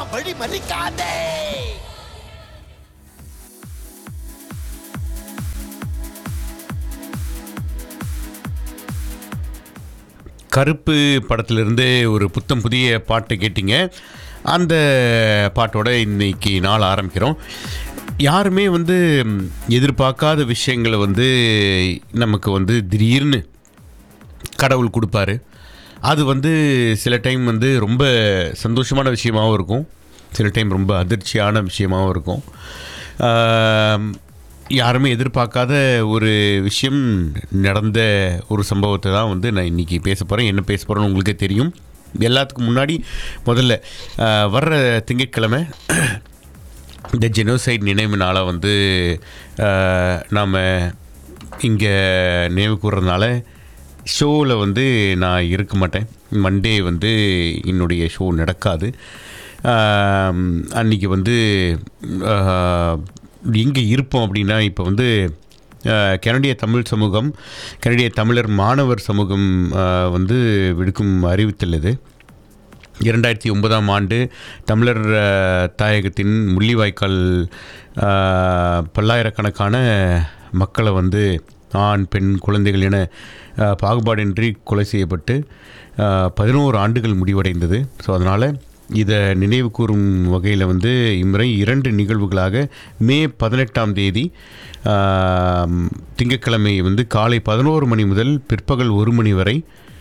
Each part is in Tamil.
வழி மறிக்காதே கருப்பு படத்திலிருந்து ஒரு புத்தம் புதிய பாட்டு கேட்டிங்க அந்த பாட்டோட இன்னைக்கு நாள் ஆரம்பிக்கிறோம் யாருமே வந்து ம், எதிர்பார்க்காத விஷயங்களை வந்து நமக்கு வந்து திடீர்னு கடவுள் கொடுப்பாரு அது வந்து சில டைம் வந்து ரொம்ப சந்தோஷமான விஷயமாகவும் இருக்கும் சில டைம் ரொம்ப அதிர்ச்சியான விஷயமாகவும் இருக்கும் ஆம், யாருமே எதிர்பார்க்காத ஒரு விஷயம் நடந்த ஒரு சம்பவத்தை தான் வந்து நான் இன்றைக்கி பேச போகிறேன் என்ன பேச போகிறேன்னு உங்களுக்கே தெரியும் எல்லாத்துக்கும் முன்னாடி முதல்ல ஆ, வர்ற திங்கட்கிழமை இந்த ஜெனோசைட் நினைவு நாளை வந்து நாம் இங்கே நினைவு கூறுறதுனால ஷோவில் வந்து நான் இருக்க மாட்டேன் மண்டே வந்து என்னுடைய ஷோ நடக்காது ஆம், அன்னைக்கு வந்து எங்கே இருப்போம் அப்படின்னா இப்போ வந்து ஆஹ், கனடிய தமிழ் சமூகம் கனடிய தமிழர் மாணவர் சமூகம் ஆஹ், வந்து விடுக்கும் அறிவித்தல் இது இரண்டாயிரத்தி ஒன்பதாம் ஆண்டு தமிழர் அஹ், தாயகத்தின் முள்ளிவாய்க்கால் அஹ், பல்லாயிரக்கணக்கான மக்களை வந்து ஆண் பெண் குழந்தைகள் என அஹ், பாகுபாடின்றி கொலை செய்யப்பட்டு பதினோரு ஆண்டுகள் முடிவடைந்தது ஸோ அதனால் இதை நினைவு கூறும் வகையில் வந்து இம்முறை இரண்டு நிகழ்வுகளாக மே பதினெட்டாம் தேதி அஹ், திங்கட்கிழமை வந்து காலை பதினோரு மணி முதல் பிற்பகல் ஒரு மணி வரை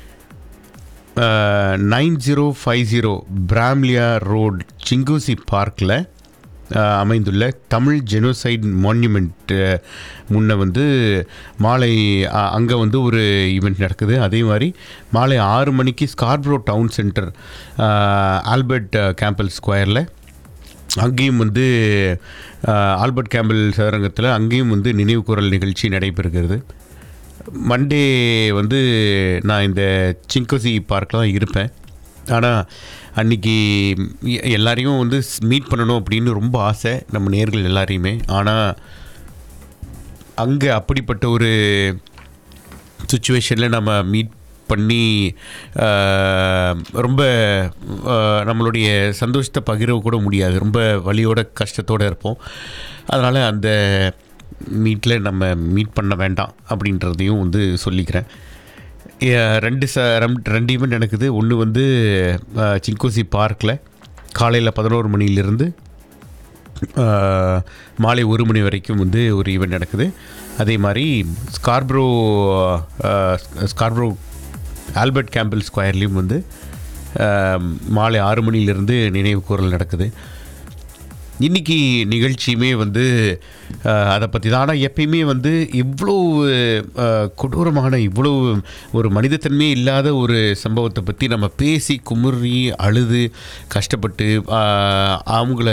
nine zero five zero Bramalea road Chinguacousy பார்க்கில் அமைந்துள்ள தமிழ் ஜெனோசைட் மான்யூமெண்ட் முன்ன வந்து மாலை அங்கே வந்து ஒரு ஈவெண்ட் நடக்குது அதே மாதிரி மாலை ஆறு மணிக்கு Scarborough town centre Albert Campbell ஸ்கொயரில் அங்கேயும் வந்து அஹ், ஆல்பர்ட் கேம்பல் சதுரங்கத்தில் அங்கேயும் வந்து நினைவு கூறல் நிகழ்ச்சி நடைபெறுகிறது மண்டே வந்து நான் இந்த சிங்கோசி பார்க்கில் தான் இருப்பேன் ஆனால் அன்றைக்கி எல்லாரையும் வந்து மீட் பண்ணணும் அப்படின்னு ரொம்ப ஆசை நம்ம நேர்கள் எல்லாரையுமே ஆனால் அங்கே அப்படிப்பட்ட ஒரு சுச்சுவேஷனில் நம்ம மீட் பண்ணி ஆஹ், ரொம்ப ஆஹ், நம்மளுடைய சந்தோஷத்தை பகிர கூட முடியாது ரொம்ப வலியோட கஷ்டத்தோடு இருப்போம் அதனால் அந்த மீட்டில் நம்ம மீட் பண்ண வேண்டாம் அப்படின்றதையும் வந்து சொல்லிக்கிறேன் ஏ- ரெண்டு ச ரெம்- ரெண்டு ஈவெண்ட் நடக்குது ஒன்று வந்து ஆஹ், சிங்கோசி பார்க்கில் காலையில் பதினோரு மணியிலிருந்து ஆஹ், மாலை ஒரு மணி வரைக்கும் வந்து ஒரு ஈவெண்ட் நடக்குது அதே மாதிரி ஸ்கார்ப்ரோ ஆஹ், ஸ்கார்ப்ரோ ஆல்பர்ட் கேம்பிள் ஸ்கொயர்லேயும் வந்து ஆஹ், மாலை ஆறு மணியிலிருந்து நினைவு கூறல் நடக்குது இன்னைக்கு நிகழ்ச்சியுமே வந்து அஹ், அதை பற்றி தான் ஆனால் எப்பயுமே வந்து இவ்வளோ அஹ், கொடூரமான இவ்வளோ ஒரு மனிதத்தன்மையே இல்லாத ஒரு சம்பவத்தை பற்றி நம்ம பேசி குமுறி அழுது கஷ்டப்பட்டு அஹ், அவங்கள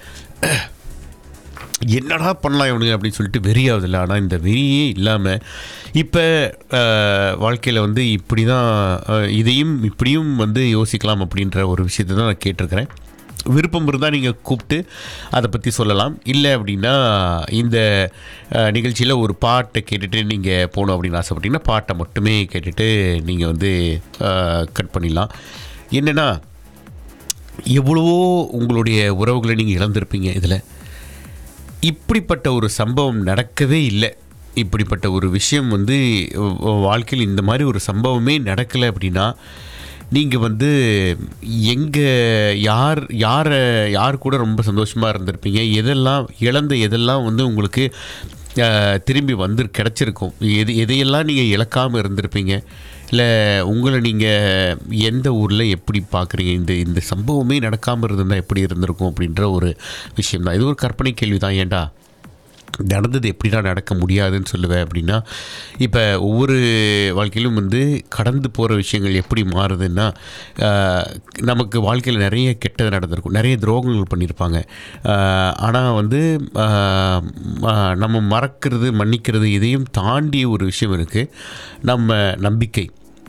என்னடா பண்ணலாம் இவனுங்க அப்படின்னு சொல்லிட்டு வெறியாவதில்ல ஆனால் இந்த வெறியே இல்லாமல் இப்போ வாழ்க்கையில் வந்து இப்படி தான் அஹ், இதையும் இப்படியும் வந்து யோசிக்கலாம் அப்படின்ற ஒரு விஷயத்தை தான் நான் கேட்டிருக்கிறேன் விருப்பம் இருந்தால் நீங்கள் கூப்பிட்டு அதை பற்றி சொல்லலாம் இல்லை அப்படின்னா இந்த நிகழ்ச்சியில் ஒரு பாட்டை கேட்டுட்டு நீங்கள் போகணும் அப்படின்னு ஆசைப்பட்டீங்கன்னா பாட்டை மட்டுமே கேட்டுட்டு நீங்கள் வந்து கட் பண்ணிடலாம் என்னென்னா எவ்வளவோ உங்களுடைய உறவுகளை நீங்கள் இழந்திருப்பீங்க இதில் இப்படிப்பட்ட ஒரு சம்பவம் நடக்கவே இல்லை இப்படிப்பட்ட ஒரு விஷயம் வந்து வ- வாழ்க்கையில் இந்த மாதிரி ஒரு சம்பவமே நடக்கலை அப்படின்னா நீங்கள் வந்து எங்கே யார் யாரை யார் கூட ரொம்ப சந்தோஷமாக இருந்திருப்பீங்க எதெல்லாம் இழந்த எதெல்லாம் வந்து உங்களுக்கு அஹ், திரும்பி வந்து கிடச்சிருக்கும் எது எதையெல்லாம் நீங்கள் இழக்காமல் இருந்திருப்பீங்க இல்லை உங்களை நீங்கள் எந்த ஊரில் எப்படி பார்க்குறீங்க இந்த இந்த சம்பவமே நடக்காமல் இருந்திருந்தால் எப்படி இருந்திருக்கும் அப்படின்ற ஒரு விஷயம் தான் இது ஒரு கற்பனை கேள்வி தான் ஏன்டா நடந்தது எப்படிடா நடக்க முடியாதுன்னு சொல்லுவேன் அப்படின்னா இப்போ ஒவ்வொரு வாழ்க்கையிலும் வந்து கடந்து போகிற விஷயங்கள் எப்படி மாறுதுன்னா ஆஹ், நமக்கு வாழ்க்கையில் நிறைய கெட்டது நடந்திருக்கும் நிறைய துரோகங்கள் பண்ணியிருப்பாங்க ஆனால் வந்து ஆஹ், ஆஹ், நம்ம மறக்கிறது மன்னிக்கிறது இதையும் தாண்டிய ஒரு விஷயம் இருக்குது நம்ம நம்பிக்கை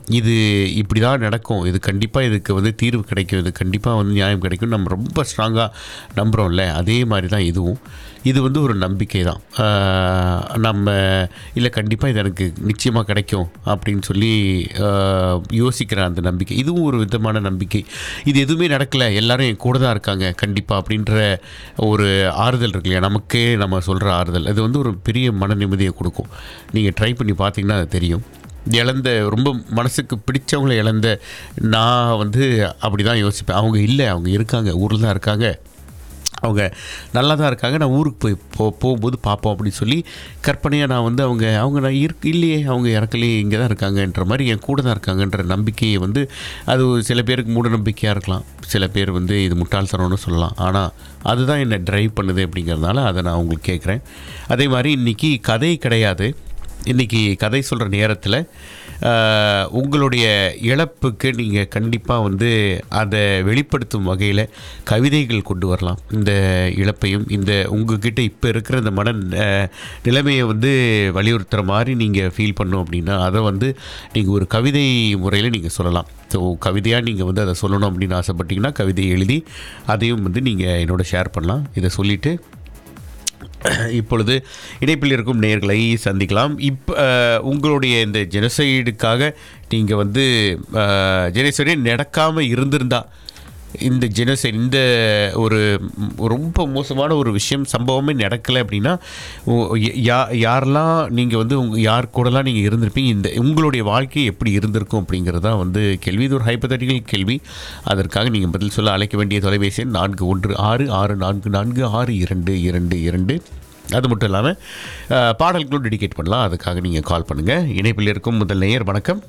இது இப்படி தான் நடக்கும் இது கண்டிப்பாக இதுக்கு வந்து தீர்வு கிடைக்கும் இது கண்டிப்பாக வந்து நியாயம் கிடைக்கும் நம்ம ரொம்ப ஸ்ட்ராங்காக நம்புகிறோம்ல அதே மாதிரி தான் இதுவும் இது வந்து ஒரு நம்பிக்கை தான் ஆஹ் நம்ம இல்லை கண்டிப்பாக இது எனக்கு நிச்சயமாக கிடைக்கும் அப்படின்னு சொல்லி ஆஹ் யோசிக்கிற அந்த நம்பிக்கை இதுவும் ஒரு விதமான நம்பிக்கை இது எதுவுமே நடக்கலை எல்லாரும் என் கூட தான் இருக்காங்க கண்டிப்பாக அப்படின்ற ஒரு ஆறுதல் இருக்கு இல்லையா நமக்கே நம்ம சொல்கிற ஆறுதல் அது வந்து ஒரு பெரிய மன நிம்மதியை கொடுக்கும் நீங்கள் ட்ரை பண்ணி பார்த்தீங்கன்னா அது தெரியும் இழந்த ரொம்ப மனசுக்கு பிடிச்சவங்கள இழந்த நான் வந்து அப்படி தான் யோசிப்பேன் அவங்க இல்லை அவங்க இருக்காங்க ஊரில் தான் இருக்காங்க அவங்க நல்லா தான் இருக்காங்க நான் ஊருக்கு போய் போ போகும்போது பார்ப்போம் அப்படின்னு சொல்லி கற்பனையாக நான் வந்து அவங்க அவங்க நான் இருக்கு இல்லையே அவங்க இறக்கலையே இங்கே தான் இருக்காங்கன்ற மாதிரி என் கூட தான் இருக்காங்கன்ற நம்பிக்கையை வந்து அது ஒரு சில பேருக்கு மூட நம்பிக்கையாக இருக்கலாம் சில பேர் வந்து இது முட்டாள்தனம்னு சொல்லலாம் ஆனால் அதுதான் என்னை ட்ரைவ் பண்ணுது அப்படிங்கிறதுனால அதை நான் உங்களுக்கு கேட்குறேன் அதே மாதிரி இன்றைக்கி கதை கிடையாது இன்றைக்கி கதை சொல்கிற நேரத்தில் ஆஹ், உங்களுடைய இழப்புக்கு நீங்கள் கண்டிப்பாக வந்து அதை வெளிப்படுத்தும் வகையில் கவிதைகள் கொண்டு வரலாம் இந்த இழப்பையும் இந்த உங்ககிட்ட இப்போ இருக்கிற இந்த மன ஆஹ், நிலைமையை வந்து வலியுறுத்துகிற மாதிரி நீங்கள் ஃபீல் பண்ணோம் அப்படின்னா அதை வந்து நீங்கள் ஒரு கவிதை முறையில் நீங்கள் சொல்லலாம் ஸோ கவிதையாக நீங்கள் வந்து அதை சொல்லணும் அப்படின்னு ஆசைப்பட்டீங்கன்னா கவிதையை எழுதி அதையும் வந்து நீங்கள் என்னோட ஷேர் பண்ணலாம் இதை சொல்லிவிட்டு இப்பொழுது இணைப்பில் இருக்கும் நேர்களை சந்திக்கலாம் இப்போ உங்களுடைய இந்த ஜெனசைடுக்காக நீங்கள் வந்து ஜெனசைடே நடக்காமல் இருந்திருந்தா இந்த ஜெனசைட் இந்த ஒரு ம், ரொம்ப மோசமான ஒரு விஷயம் சம்பவமே நடக்கலை அப்படின்னா உ- யா யாரெல்லாம் நீங்கள் வந்து உங்க யார் கூடலாம் நீங்கள் இருந்திருப்பீங்க இந்த உங்களுடைய வாழ்க்கை எப்படி இருந்திருக்கும் அப்படிங்கிறது தான் வந்து கேள்வி இது ஒரு ஹைப்பத்தட்டிக்கல் கேள்வி அதற்காக நீங்கள் பதில் சொல்ல அழைக்க வேண்டிய தொலைபேசி எண் நான்கு ஒன்று ஆறு ஆறு நான்கு நான்கு ஆறு இரண்டு இரண்டு இரண்டு அது மட்டும் இல்லாமல் அஹ், பாடல்களும் டெடிகேட் பண்ணலாம் அதுக்காக நீங்கள் கால் பண்ணுங்கள் இணைப்பில் இருக்கும் முதல் நேயர் வணக்கம்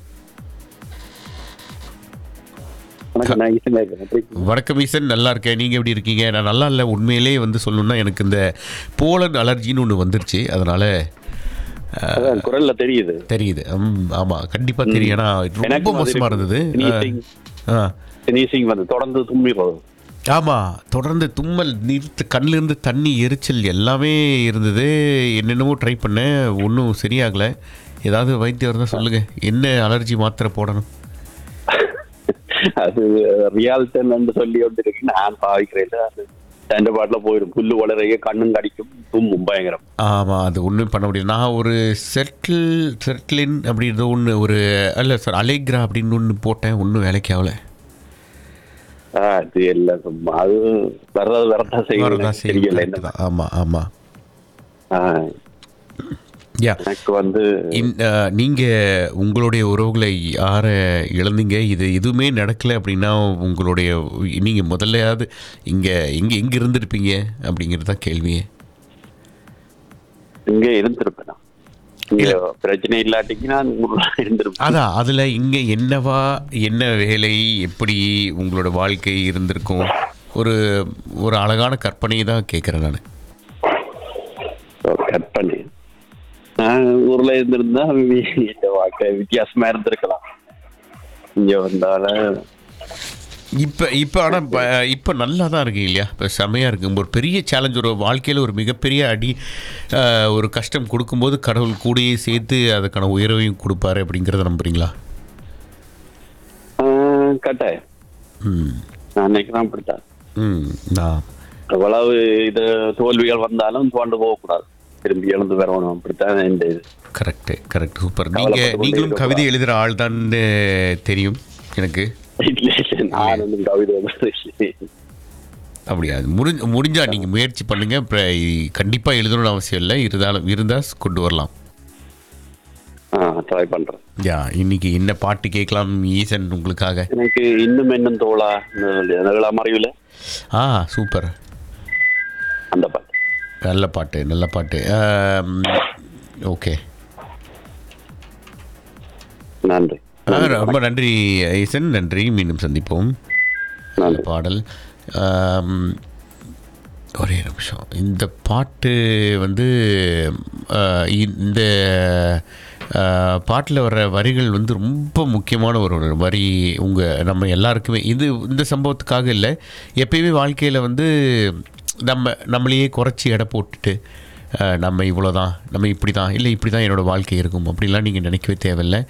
வணக்கம் நான் ஈசன் இருக்கேன். எப்படி இருக்கீங்க? வணக்கம் ஈசன் நல்லா இருக்கேன் நீங்கள் எப்படி இருக்கீங்க நான் நல்லா இல்லை உண்மையிலே வந்து சொல்லணும்னா எனக்கு இந்த போலன் அலர்ஜின்னு ஒன்று வந்துருச்சு அதனால் அதான் குரல்ல தெரியுது தெரியுது ஆமாம் கண்டிப்பாக தெரியும் ஏன்னா ரொம்ப எனக்கு மோசமாக மாதிரி இருந்தது sneezing. ஆ ஸ்னீசிங் வந்து தொடர்ந்து தும்மிடுறது ஆமாம் தொடர்ந்து தும்மல் நிறுத்து கண்ணிலிருந்து தண்ணி எரிச்சல் எல்லாமே இருந்தது என்னென்னமோ ட்ரை பண்ணேன் ஒன்றும் சரியாகலை ஏதாவது வைத்தியம் இருந்தால் சொல்லுங்கள் என்ன அலர்ஜி மாத்திரை போடணும் அது ரியால்டன் சொல்லி வந்து இருக்கு நான் பாவிக்கிறேன் அது ரெண்டு பாட்டுல போயிடும் புல்லு வளரைய கண்ணும் கடிக்கும் தும்மும் பயங்கரம் ஆமாம் அது ஒன்றும் பண்ண முடியாது நான் ஒரு செட்டில் செட்டிலின் அப்படின்ற ஒன்று ஒரு அல்ல சார் அலேக்ரா அப்படின்னு ஒன்று போட்டேன் ஒன்றும் வேலைக்கு ஆகலை ஆ, அது எல்லாம் சும்மா அது வர்றது வரதான் வரதான் செய்யணும் தெரியல என்ன செய்யும் ஆமாம் ஆமாம் ஆ, யா எனக்கு வந்து நீங்கள் உங்களுடைய உறவுகளை யாரை இழந்தீங்க இது எதுவுமே நடக்கலை அப்படின்னா உங்களுடைய நீங்கள் முதல்லையாவது இங்கே எங்கே எங்கே இருந்திருப்பீங்க அப்படிங்கிறது தான் கேள்வியே இங்க இருந்திருப்பேன் நான். இங்க பிரச்சனை இல்லாட்டிக்கு நான் ஊர்ல இருந்திருப்பேன் அதான் அதில் இங்கே என்னவா என்ன வேலை எப்படி உங்களோட வாழ்க்கை இருந்திருக்கும் ஒரு ஒரு அழகான கற்பனையை தான் கேட்குறேன் நான் கட் பண்ணி நான் ஊர்ல இருந்திருந்தா இந்த வாழ்க்கை வித்தியாசமா இருந்திருக்கலாம் இங்க வந்தால இப்போ இப்போ ஆனால் இப்போ நல்லா தான் இருக்கு இல்லையா இப்போ செமையாக இருக்கு ஒரு பெரிய சேலஞ்ச் ஒரு வாழ்க்கையில் ஒரு மிகப்பெரிய அடி அஹ், ஒரு கஷ்டம் கொடுக்கும்போது கடவுள் கூடயே சேர்த்து அதுக்கான உயர்வையும் கொடுப்பாரு அப்படிங்கிறத நம்புறீங்களா ஆஹ், கட்டாயம் ம் நான் நினைக்கிறேன் அப்படித்தான் ம் நான் எவ்வளவு இது தோல்விகள் வந்தாலும் தோண்டு போகக்கூடாது திரும்பி எழுந்து வரணும் அப்படித்தான் இந்த இது கரெக்டு கரெக்ட் சூப்பர் நீங்கள் கவலைப்பட்டு கொண்டே நீங்களும் இருக்கக்கூடாது. கவிதை எழுதுகிற ஆள் தான் தெரியும் எனக்கு இல்ல, இல்ல, நான் ஒன்றும் கவிதை எழுதுறது இல்லை. அப்படியா அது முடிஞ்ச முடிஞ்சா நீங்கள் முயற்சி பண்ணுங்க அப்புறம் கண்டிப்பாக எழுதணும்னு அவசியம் இல்லை இருந்தாலும் இருந்தால் கொண்டு வரலாம் ஆ ட்ரை பண்றேன் யா இன்னைக்கு என்ன பாட்டு கேட்கலாம் ஈசன் உங்களுக்காக எனக்கு இன்னும் என்னும் தோழா நிகழாம அறிவில ஆ சூப்பர் அந்த பாட்டு நல்ல பாட்டு நல்ல பாட்டு ஓகே நன்றி ரொம்ப நன்றி ஈசன் நன்றி மீண்டும் சந்திப்போம் நன்றி பாடல் ஆம், ஒரே நிமிஷம் இந்த பாட்டு வந்து ஆ, இந்த பாட்டில் வர்ற வரிகள் வந்து ரொம்ப முக்கியமான ஒரு ஒரு வரி உங்கள் நம்ம எல்லாருக்குமே இது இந்த சம்பவத்துக்காக இல்லை எப்பயுமே வாழ்க்கையில் வந்து நம்ம நம்மளையே குறைச்சி எடை போட்டுட்டு ஆ, நம்ம இவ்வளோ தான் நம்ம இப்படி தான் இல்லை இப்படி தான் என்னோடய வாழ்க்கை இருக்கும் அப்படிலாம் நீங்கள் நினைக்கவே தேவையில்லை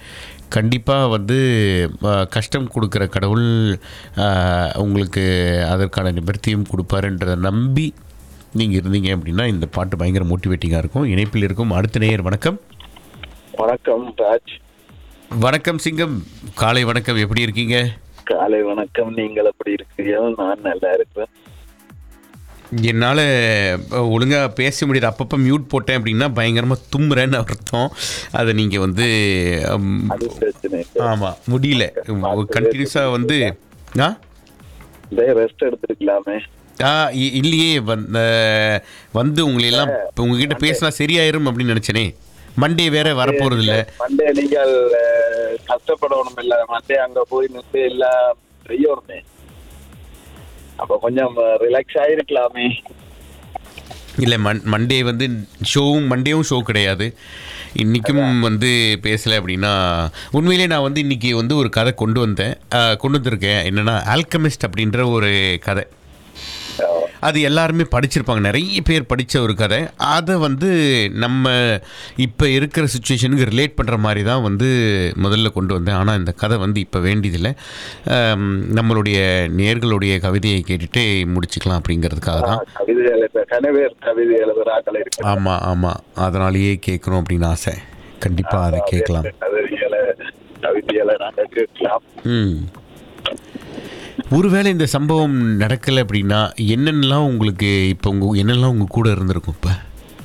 கண்டிப்பாக வந்து அஹ், கஷ்டம் கொடுக்குற கடவுள் அஹ், உங்களுக்கு அதற்கான நிவர்த்தியும் கொடுப்பாருன்றதை நம்பி நீங்கள் இருந்தீங்க அப்படின்னா இந்த பாட்டு பயங்கர மோட்டிவேட்டிங்காக இருக்கும் இணைப்பில் இருக்கும் அடுத்த நேயர் வணக்கம் வணக்கம் ராஜ் வணக்கம் சிங்கம் காலை வணக்கம் எப்படி இருக்கீங்க காலை வணக்கம் நீங்கள் எப்படி இருக்கிறீர்கள் நான் நல்லா இருக்கிறேன் என்னால் ஒழுங்காக பேச முடியாது அப்பப்போ மியூட் போட்டேன் அப்படின்னா பயங்கரமாக தும்முறேன்னு அர்த்தம் அதை நீங்கள் வந்து அது பிரச்சனை இல்லை. ஆமாம் முடியல கண்டினியூஸாக வந்து ஆ இதே ரெஸ்ட் எடுத்துருக்கலாமே ஆ இ- இல்லையே வந்த வந்து உங்களையெல்லாம் இப்போ உங்ககிட்ட பேசினா சரியாயிரும் அப்படின்னு நினச்சேனே மண்டே வேற வரப்போகிறது இல்லை மண்டே நீங்கள் அஹ், கஷ்டப்படணும் இல்ல மண்டே அங்க போய் நின்று எல்லாம் செய்யணுமே அப்ப கொஞ்சம் ரிலாக்ஸ் ஆயிருக்கலாமே இல்லை மண் மண்டே வந்து ஷோவும் மண்டேவும் ஷோ கிடையாது இன்றைக்கும் வந்து பேசலை அப்படின்னா உண்மையிலே நான் வந்து இன்றைக்கி வந்து ஒரு கதை கொண்டு வந்தேன் ஆ, கொண்டு வந்திருக்கேன் என்னென்னா ஆல்கமிஸ்ட் அப்படின்ற ஒரு கதை அஹ், அது எல்லாருமே படிச்சிருப்பாங்க நிறைய பேர் படித்த ஒரு கதை அதை வந்து நம்ம இப்போ இருக்கிற சுச்சுவேஷனுக்கு ரிலேட் பண்ணுற மாதிரி தான் வந்து முதல்ல கொண்டு வந்தேன் ஆனால் இந்த கதை வந்து இப்போ வேண்டியதில்லை ஆம், நம்மளுடைய நேர்களுடைய கவிதையை கேட்டுட்டு முடிச்சுக்கலாம் அப்படிங்கிறதுக்காக தான் கவிதை எழுத கனவேர் கவிதை எழுதுறாக்கள் இருக்கு ஆமாம் ஆமாம் அதனாலேயே கேட்கணும் அப்படின்னு ஆசை கண்டிப்பாக அதை கேட்கலாம் கவிதைகளை கவிதைகளை நாங்க கேட்கலாம் ம் ஒருவேளை இந்த சம்பவம் நடக்கலை அப்படின்னா என்னென்னலாம் உங்களுக்கு இப்போ உங்கள் என்னெல்லாம் உங்கள் கூட இருந்திருக்கும் இப்போ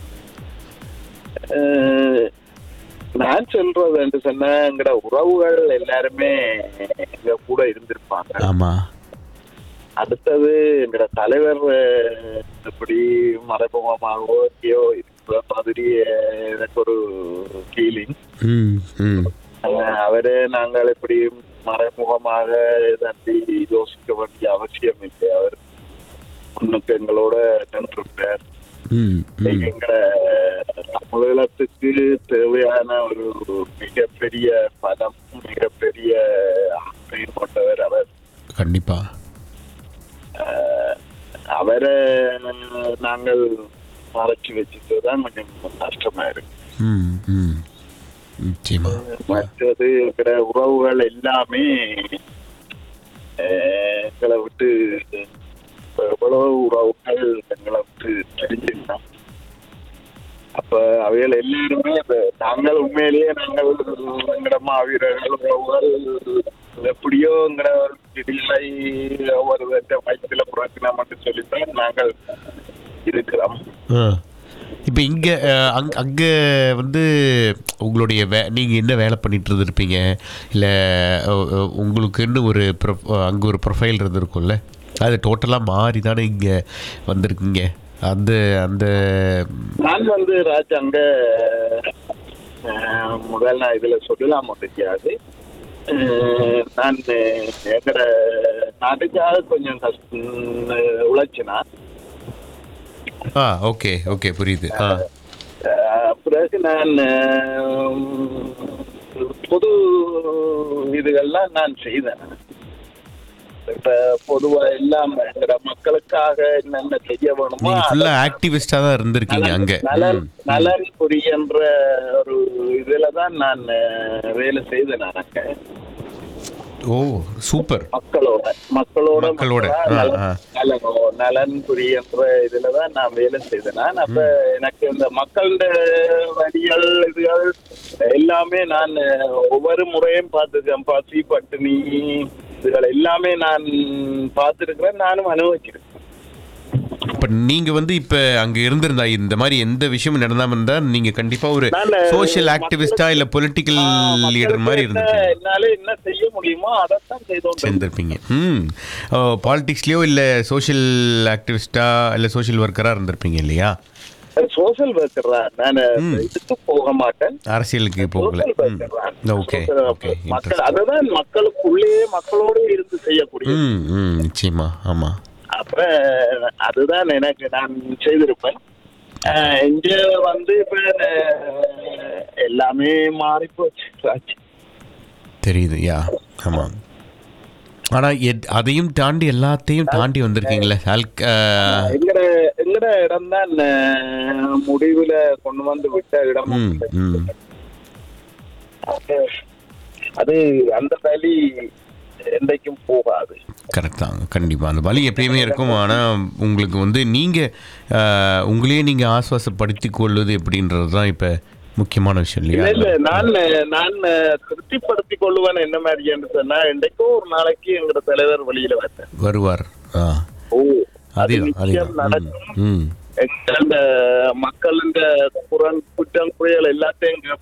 அஹ், நான் சொல்றது என்று சொன்னா எங்கட உறவுகள் எல்லாருமே எங்க கூட இருந்திருப்பாங்க ஆமாம் அடுத்தது எங்கட தலைவர் அஹ், இப்படி மறைமுகமாகவோ எங்கேயோ இருக்கிற மாதிரி அஹ், எனக்கு ஒரு ஃபீலிங் ம் ம் அவரு நாங்கள் இப்படி மறைமுகமாக தம்பி யோசிக்க வேண்டிய அவசியம் இல்லை அவர் முன்னுக்கு எங்களோட நின்றுட்டார் ம் ம் எங்கட தமிழகத்துக்கு தேவையான ஒரு மிகப்பெரிய பலம் மிகப்பெரிய ஆசையும் கொண்டவர் அவர் கண்டிப்பாக அஹ், அவரை நாங்கள் மறைச்சு வச்சுட்டு தான் கொஞ்சம் கஷ்டமா இருக்கு ம் ம் நிச்சயமா மற்றது இருக்கிற உறவுகள் எல்லாமே அஹ், எங்களை விட்டு எவ்வளவு உறவுகள் எங்களை விட்டு தெரிஞ்சிருந்தோம் அப்ப அவைகள் எல்லாருமே இப்ப நாங்கள் உண்மையிலேயே நாங்கள் எங்கட மாவீரர்கள் உறவுகள் எப்படியோ எங்கட விதிகளை ஒவ்வொரு வயசுல புறக்கணும் மட்டும் சொல்லித்தான் நாங்கள் இருக்கிறோம் இப்போ இங்கே அங் அங்கே வந்து உங்களுடைய வே நீங்கள் என்ன வேலை பண்ணிட்டு இருந்திருப்பீங்க இல்லை உங்களுக்குன்னு ஒரு ப்ரொ அங்கே ஒரு ப்ரொஃபைல் இருந்திருக்கும்ல அது டோட்டலாக மாறி தானே இங்கே வந்திருக்கீங்க அந்த அந்த நான் வந்து ராஜ் அங்க அஹ், முதல் நான் இதுல சொல்லலாம் தெரியாது அஹ், நான் எங்கட நாட்டுக்காக கொஞ்சம் கஷ்டம் உழைச்சினா ஆ ஓகே ஓகே புரியுது ஆ அஹ், பிறகு நான் அஹ், பொது இதுகள்லாம் நான் செய்தேன் இப்ப பொதுவா எல்லாம் எங்கட மக்களுக்காக என்னென்ன செய்ய வேணுமோ நீங்கள் ஃபுல்லாக ஆக்டிவிஸ்டாக தான் இருந்திருக்கீங்க அங்கே நலன் நலன் புரியன்ற ஒரு இதுல தான் நான் அஹ், வேலை செய்தேன் நான் அங்க. ஓ சூப்பர் மக்களோட மக்களோட மக்களோட, மக்களா ஆ, நலன் ஆ. நலனோ நலன் புரியன்ற இதுல தான் நான் வேலை செய்தேன் நான் அப்ப எனக்கு இந்த மக்களோட வரிகள் இதுகள் எல்லாமே நான் அஹ், ஒவ்வொரு முறையும் பார்த்துருக்கேன் பசி பட்டினி இதுகள் எல்லாமே நான் பார்த்துருக்கிறேன் நானும் அனுபவிச்சிருக்கேன் இப்போ நீங்கள் வந்து இப்போ அங்கே இருந்திருந்தா இந்த மாதிரி எந்த விஷயமும் நடந்தாமல் இருந்தால் நீங்கள் கண்டிப்பாக ஒரு நான் சோஷியல் ஆக்டிவிஸ்டா இல்லை பொலிட்டிக்கல் லீடர் மாதிரி மக்களுக்கு என்ன- இருந்திருப்பீங்க என்னால என்ன செய்ய முடியுமோ அதைத்தான் செய்தோம் சேர்ந்திருப்பீங்க ம் பாலிடிக்ஸ்லேயோ இல்லை சோஷியல் ஆக்டிவிஸ்டா இல்லை சோஷியல் ஒர்க்கராக இருந்திருப்பீங்க இல்லையா சோஷியல் ஒர்க்கர் தான் நான் இதுக்கு போக மாட்டேன் அரசியலுக்கு போகல சோஷியல் ம் ஒர்க்கர் தான் ஓகே Social ஓகே worker. மக்கள் அதுதான் மக்களுக்குள்ளேயே மக்களோட இருந்து செய்யக்கூடிய ம் ம் நிச்சயமா ஆமாம் அப்ப அதுதான் எனக்கு நான் செய்திருப்பேன் அஹ் இங்க வந்து இப்ப அஹ், எல்லாமே மாறி போச்சு ராஜ். தெரியுது யா ஆமாம் ஆனால் அதையும் தாண்டி எல்லாத்தையும் தாண்டி வந்திருக்கீங்களே ஆல்க் எங்கட எங்கட இடம் தான் முடிவுல கொண்டு வந்து விட்ட இடம் ம் ம் அது அந்த வலி என்றைக்கும் போகாது கரெக்ட் தான் கண்டிப்பாக அந்த வலி எப்பயுமே இருக்கும் ஆனால் உங்களுக்கு வந்து நீங்கள் உங்களையே நீங்கள் ஆஸ்வாசப்படுத்திக் கொள்வது எப்படின்றது தான் இப்போ முக்கியமான விஷயம் இல்ல இல்ல இல்லையா நான் நான் திருப்திப்படுத்திக் கொள்ளுவேன் என்ன மாதிரி என்று சொன்னா என்றைக்கோ ஒரு நாளைக்கு எங்களோட தலைவர் வெளியில வந்தேன் வருவார் ஆ ஓ அது அதேதான் நிச்சயம் அதேதான் நடக்கும் ம் ம் அந்த மக்களின் குரல் குற்றம் குறைகள் எல்லாத்தையும்